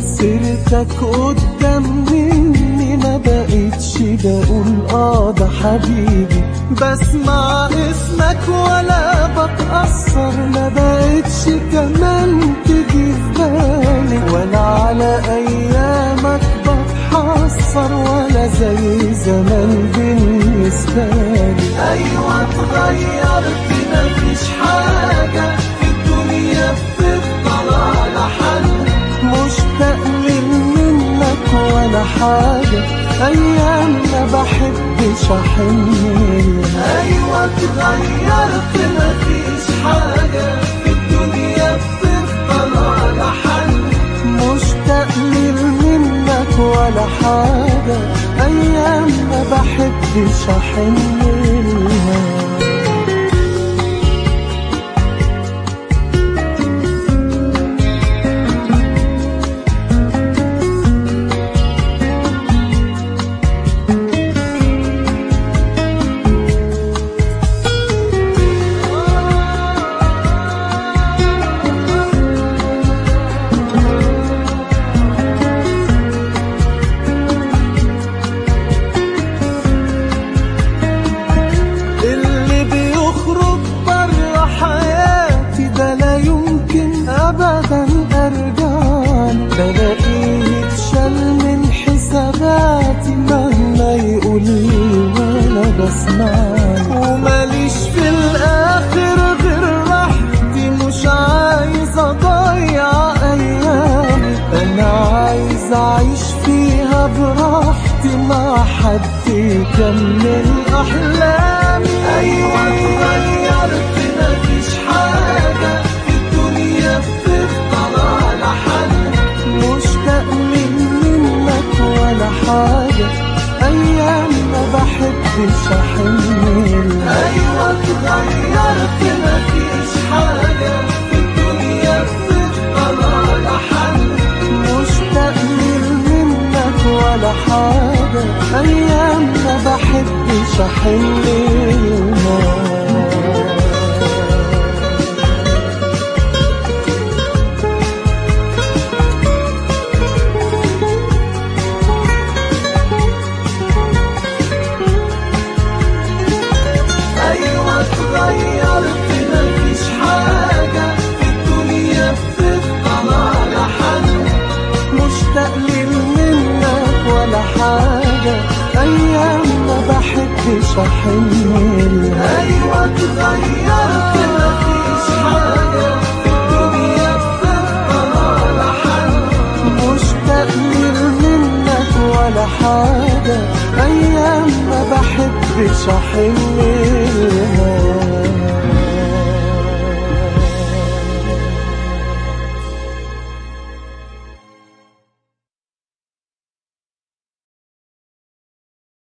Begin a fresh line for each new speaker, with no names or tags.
سيرتك قدام مني ما بقتش بقول اه ده حبيبي بسمع اسمك ولا بتأثر ما بقتش كمان تيجي في بالي ولا على ايامك بتحسر ولا زي زمان بالنسبة لي ايوه اتغيرت مفيش حاجة في الدنيا بتفضل على حل مشتاق منك ولا حاجة أيام ما بحبش أحن أيوة اتغيرت مفيش حاجة في الدنيا بتفضل على حل مشتاق منك ولا حاجة أيام ما بحبش أحن لها اللي بيخرج بره حياتي ده لا يمكن ابدا ارجع بلاقيه يتشال من حساباتي مهما يقول لي ولا بسمع وماليش في الاخر غير راحتي مش عايز اضيع ايامي انا عايز اعيش فيها براحتي مع حد يكمل احلامي ايوه اتغيرت مفيش حاجه في الدنيا بتفضل على حل مشتاق منك ولا حاجه ايام ما بحبش احن ايوه اتغيرت مفيش حاجه في الدنيا بتفضل على حل مشتاق منك ولا حاجة أيام ما بحبش أحن لها أيوة اتغيرت مفيش حاجة في الدنيا بتفضل على حل مشتاق منك ولا حاجة أيام ما بحبش أحن لها أيوة اتغيرت مفيش حاجة في الدنيا بتفضل على حل مشتاق منك ولا حاجة أيام ما بحبش أحن